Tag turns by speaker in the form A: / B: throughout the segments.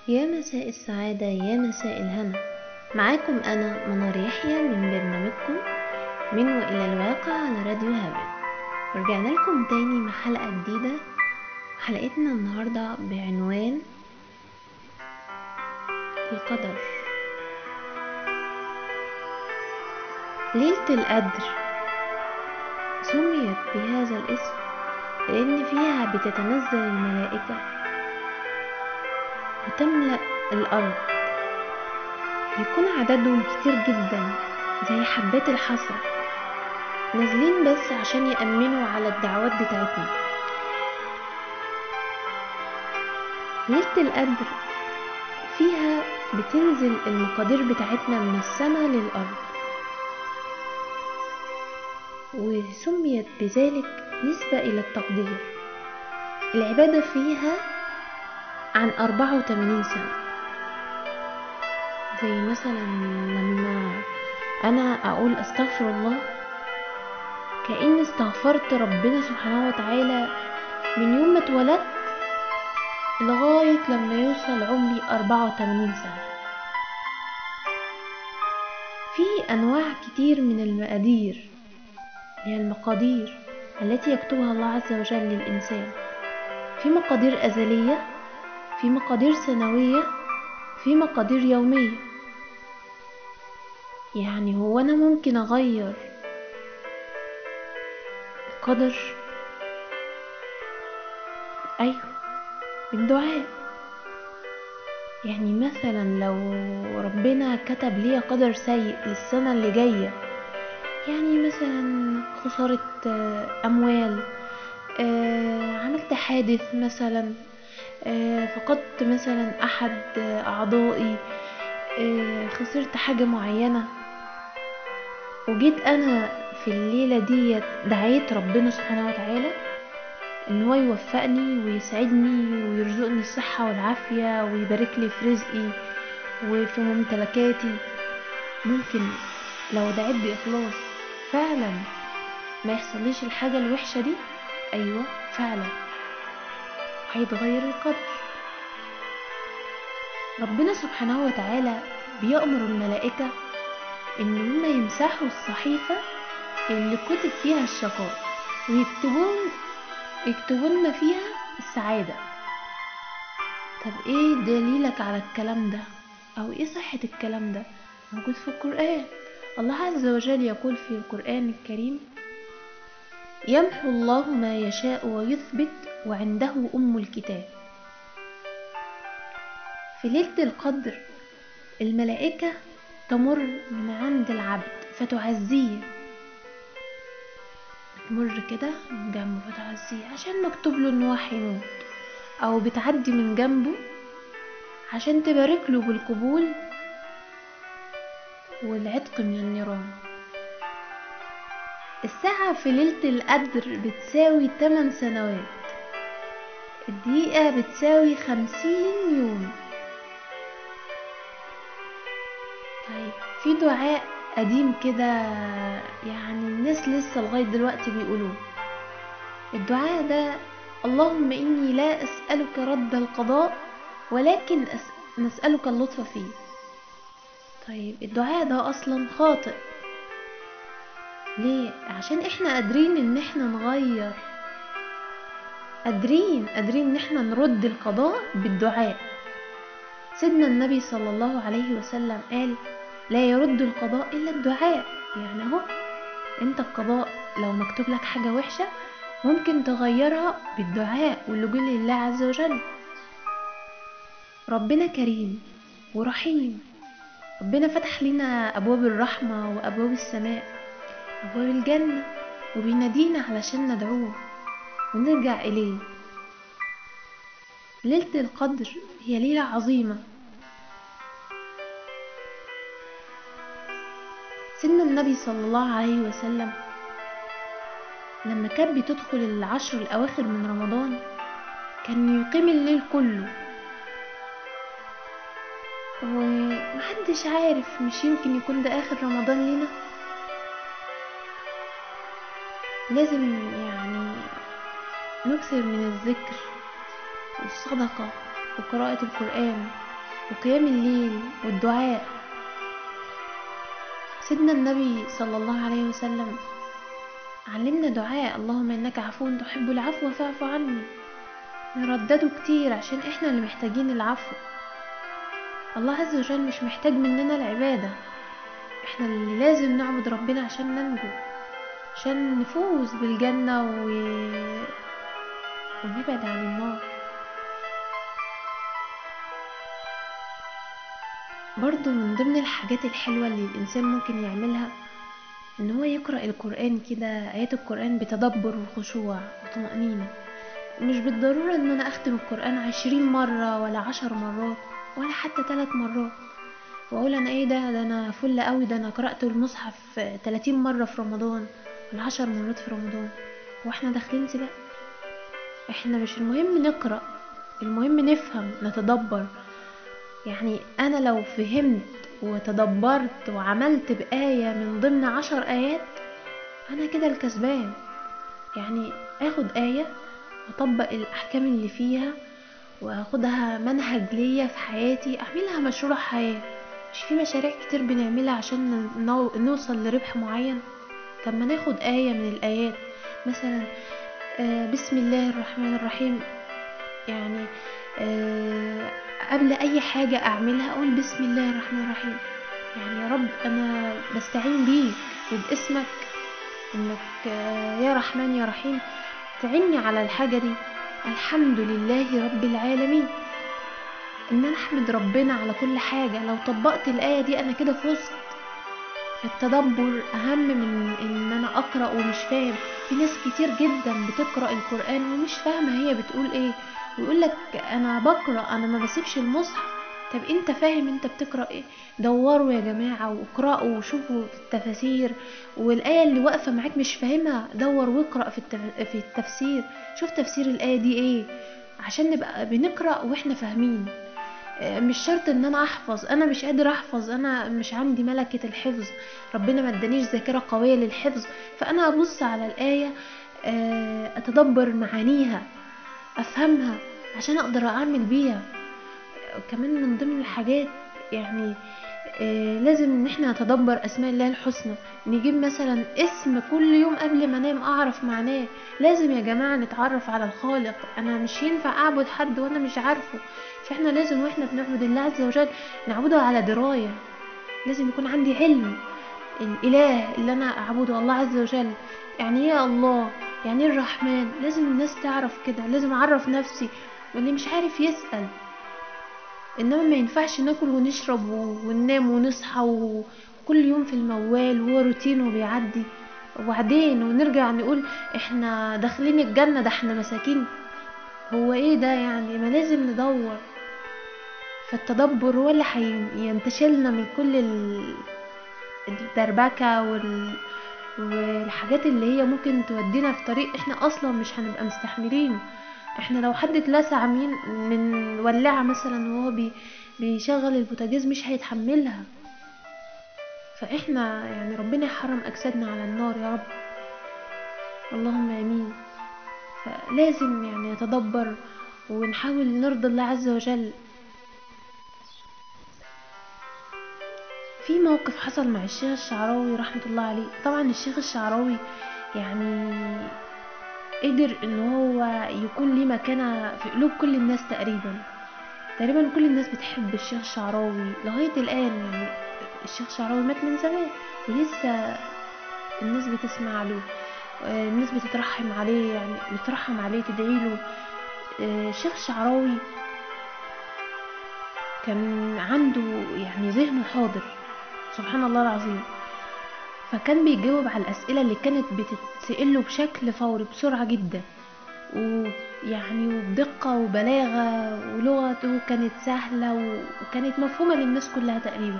A: يا مساء السعادة يا مساء الهنا معاكم أنا منار يحيى من برنامجكم من وإلى الواقع على راديو هابل ورجعنا لكم تاني مع حلقة جديدة حلقتنا النهاردة بعنوان القدر ليلة القدر سميت بهذا الاسم لأن فيها بتتنزل الملائكة وتملأ الأرض بيكون عددهم كتير جدا زي حبات الحصى نازلين بس عشان يأمنوا على الدعوات بتاعتنا ليلة القدر فيها بتنزل المقادير بتاعتنا من السماء للأرض وسميت بذلك نسبة إلى التقدير العبادة فيها عن أربعة وتمانين سنة زي مثلا لما أنا أقول أستغفر الله كأني استغفرت ربنا سبحانه وتعالى من يوم ما اتولدت لغاية لما يوصل عمري أربعة وتمانين سنة في أنواع كتير من المقادير هي المقادير التي يكتبها الله عز وجل للإنسان في مقادير أزلية في مقادير سنوية في مقادير يومية يعني هو أنا ممكن أغير القدر أيوه بالدعاء يعني مثلا لو ربنا كتب لي قدر سيء للسنة اللي جاية يعني مثلا خسارة أموال عملت حادث مثلا فقدت مثلا أحد أعضائي خسرت حاجة معينة وجيت أنا في الليلة دي دعيت ربنا سبحانه وتعالى ان هو يوفقني ويسعدني ويرزقني الصحة والعافية ويبارك لي في رزقي وفي ممتلكاتي ممكن لو دعيت بإخلاص فعلا ما يحصليش الحاجة الوحشة دي أيوة فعلا هيتغير القدر ربنا سبحانه وتعالى بيأمر الملائكة إن هما يمسحوا الصحيفة اللي كتب فيها الشقاء ويكتبون يكتبوا لنا فيها السعادة طب ايه دليلك على الكلام ده او ايه صحة الكلام ده موجود في القرآن الله عز وجل يقول في القرآن الكريم يمحو الله ما يشاء ويثبت وعنده أم الكتاب في ليلة القدر الملائكة تمر من عند العبد فتعزيه بتمر كده من جنبه فتعزيه عشان مكتوب له ان هو هيموت او بتعدي من جنبه عشان تبارك له بالقبول والعتق من النيران الساعة في ليلة القدر بتساوي 8 سنوات الدقيقة بتساوي خمسين يوم طيب في دعاء قديم كده يعني الناس لسه لغاية دلوقتي بيقولوه الدعاء ده اللهم إني لا أسألك رد القضاء ولكن أس... نسألك اللطف فيه طيب الدعاء ده أصلا خاطئ ليه عشان احنا قادرين ان احنا نغير قادرين قادرين ان احنا نرد القضاء بالدعاء سيدنا النبي صلى الله عليه وسلم قال لا يرد القضاء الا الدعاء يعني اهو انت القضاء لو مكتوب لك حاجة وحشة ممكن تغيرها بالدعاء واللجوء لله عز وجل ربنا كريم ورحيم ربنا فتح لنا ابواب الرحمة وابواب السماء ابواب الجنة وبينادينا علشان ندعوه ونرجع اليه ليلة القدر هي ليلة عظيمة سيدنا النبي صلى الله عليه وسلم لما كان بتدخل العشر الأواخر من رمضان كان يقيم الليل كله ومحدش عارف مش يمكن يكون ده آخر رمضان لينا لازم يعني نكثر من الذكر والصدقة وقراءة القرآن وقيام الليل والدعاء سيدنا النبي صلى الله عليه وسلم علمنا دعاء اللهم انك عفو تحب العفو فاعف عني نردده كتير عشان احنا اللي محتاجين العفو الله عز وجل مش محتاج مننا العبادة احنا اللي لازم نعبد ربنا عشان ننجو عشان نفوز بالجنة و... ونبعد عن النار برضو من ضمن الحاجات الحلوة اللي الإنسان ممكن يعملها إن هو يقرأ القرآن كده آيات القرآن بتدبر وخشوع وطمأنينة مش بالضرورة إن أنا أختم القرآن عشرين مرة ولا عشر مرات ولا حتى ثلاث مرات واقول انا ايه ده ده انا فل قوي ده انا قرات المصحف 30 مره في رمضان ولا 10 مرات في رمضان واحنا داخلين سباق احنا مش المهم نقرا المهم نفهم نتدبر يعني انا لو فهمت وتدبرت وعملت بآية من ضمن عشر آيات أنا كده الكسبان يعني أخد آية وأطبق الأحكام اللي فيها وأخدها منهج ليا في حياتي أعملها مشروع حياة مش في مشاريع كتير بنعملها عشان نو- نوصل لربح معين طب ما ناخد آية من الآيات مثلا آه، بسم الله الرحمن الرحيم يعني آه، قبل أي حاجة أعملها أقول بسم الله الرحمن الرحيم يعني يا رب أنا بستعين بيك وباسمك إنك آه، يا رحمن يا رحيم تعني على الحاجة دي الحمد لله رب العالمين ان انا احمد ربنا على كل حاجة لو طبقت الآية دي انا كده فزت التدبر اهم من ان انا اقرأ ومش فاهم في ناس كتير جدا بتقرأ القرآن ومش فاهمة هي بتقول ايه ويقول لك انا بقرأ انا ما بسيبش المصحف طب انت فاهم انت بتقرأ ايه دوروا يا جماعة واقرأوا وشوفوا في التفاسير والآية اللي واقفة معاك مش فاهمها دور واقرأ في, التف... في التفسير شوف تفسير الآية دي ايه عشان نبقى بنقرأ واحنا فاهمين آه، مش شرط ان انا احفظ انا مش قادر احفظ انا مش عندي ملكة الحفظ ربنا ما ادانيش ذاكرة قوية للحفظ فانا ابص على الآية آه، اتدبر معانيها افهمها عشان اقدر اعمل بيها كمان من ضمن الحاجات يعني آه لازم ان احنا نتدبر اسماء الله الحسنى نجيب مثلا اسم كل يوم قبل ما انام اعرف معناه لازم يا جماعة نتعرف على الخالق انا مش ينفع اعبد حد وانا مش عارفه فاحنا لازم واحنا بنعبد الله عز وجل نعبده على دراية لازم يكون عندي علم الاله اللي انا اعبده الله عز وجل يعني ايه الله يعني ايه الرحمن لازم الناس تعرف كده لازم اعرف نفسي واللي مش عارف يسأل انما ما ينفعش ناكل ونشرب و- وننام ونصحى وكل يوم في الموال وهو روتين وبيعدي وبعدين ونرجع نقول احنا داخلين الجنة ده احنا مساكين هو ايه ده يعني ما لازم ندور فالتدبر هو اللي هينتشلنا من كل ال- الدربكة وال... والحاجات اللي هي ممكن تودينا في طريق احنا اصلا مش هنبقى مستحملينه احنا لو حد اتلسع مين من ولاعة مثلا وهو بي بيشغل البوتاجاز مش هيتحملها فاحنا يعني ربنا يحرم اجسادنا على النار يا رب اللهم امين فلازم يعني نتدبر ونحاول نرضي الله عز وجل في موقف حصل مع الشيخ الشعراوي رحمة الله عليه طبعا الشيخ الشعراوي يعني قدر ان هو يكون ليه مكانة في قلوب كل الناس تقريبا تقريبا كل الناس بتحب الشيخ الشعراوي لغاية الآن يعني الشيخ الشعراوي مات من زمان ولسه الناس بتسمع له آه، الناس بتترحم عليه يعني بترحم عليه تدعي له آه، الشيخ الشعراوي كان عنده يعني ذهنه حاضر سبحان الله العظيم فكان بيجاوب على الأسئلة اللي كانت بتتسأله بشكل فوري بسرعة جدا ويعني وبدقة وبلاغة ولغته كانت سهلة و- وكانت مفهومة للناس كلها تقريبا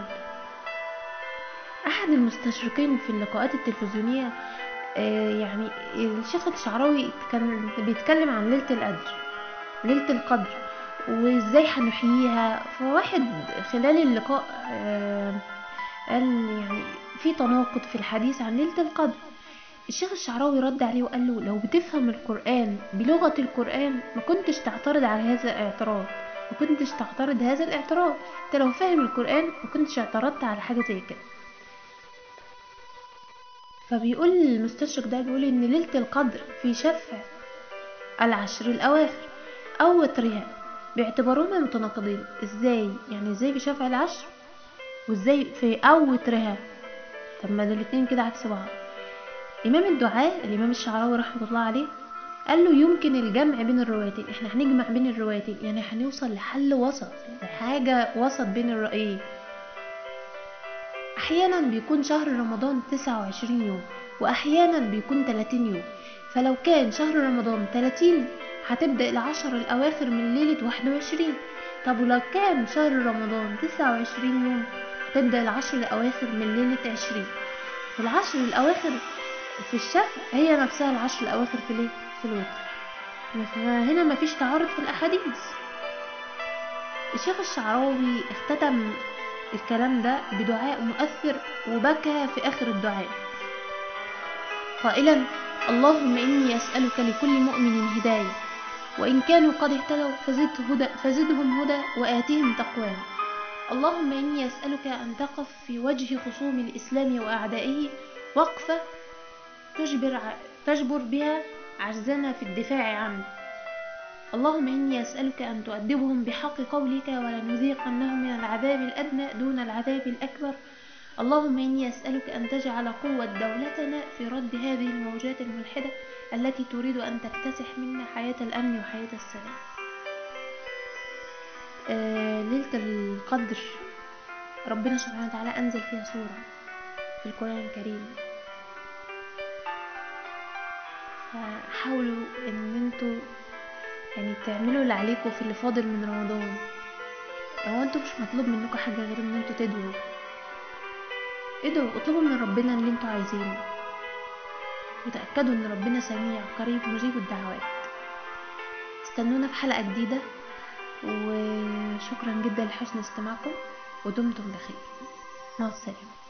A: أحد المستشرقين في اللقاءات التلفزيونية آه، يعني الشيخ الشعراوي كان بيتكلم عن ليلة القدر ليلة القدر وازاي هنحييها فواحد خلال اللقاء آه، قال يعني في تناقض في الحديث عن ليلة القدر الشيخ الشعراوي رد عليه وقال له لو بتفهم القرآن بلغة القرآن ما كنتش تعترض على هذا الاعتراض ما كنتش تعترض هذا الاعتراض انت لو فاهم القرآن ما كنتش اعترضت على حاجة زي كده فبيقول المستشرق ده بيقول ان ليلة القدر في شفع العشر الاواخر او وترها باعتبارهما متناقضين ازاي يعني ازاي في شفع العشر وازاي في او وترها طب ما دول الاتنين كده عكس بعض امام الدعاء الامام الشعراوي رحمه الله عليه قال له يمكن الجمع بين الروايتين احنا هنجمع بين الروايتين يعني هنوصل لحل وسط حاجة وسط بين الرأيين احيانا بيكون شهر رمضان 29 يوم واحيانا بيكون 30 يوم فلو كان شهر رمضان 30 هتبدأ العشر الاواخر من ليلة 21 طب ولو كان شهر رمضان 29 يوم هتبدأ العشر الاواخر من ليلة 20 والعشر الاواخر في الشفع هي نفسها العشر الاواخر في ليه في الوتر فهنا مفيش تعارض في الاحاديث الشيخ الشعراوي اختتم الكلام ده بدعاء مؤثر وبكى في آخر الدعاء قائلا اللهم إني أسألك لكل مؤمن هداية وإن كانوا قد اهتدوا فزد هدى فزدهم هدى وآتهم تقواهم اللهم إني أسألك أن تقف في وجه خصوم الإسلام وأعدائه وقفة تجبر, تجبر بها عجزنا في الدفاع عنه اللهم إني أسألك أن تؤدبهم بحق قولك ولنذيقنهم من العذاب الأدنى دون العذاب الأكبر اللهم إني أسألك أن تجعل قوة دولتنا في رد هذه الموجات الملحدة التي تريد أن تكتسح منا حياة الأمن وحياة السلام آه ليلة القدر ربنا سبحانه وتعالى أنزل فيها سورة في القرآن الكريم فحاولوا ان انتوا يعني تعملوا اللي عليكم في اللي فاضل من رمضان هو انتوا مش مطلوب منكم حاجه غير ان انتوا تدعوا ادعوا اطلبوا من ربنا اللي انتوا عايزينه وتاكدوا ان ربنا سميع قريب مجيب الدعوات استنونا في حلقه جديده وشكرا جدا لحسن استماعكم ودمتم بخير مع السلامه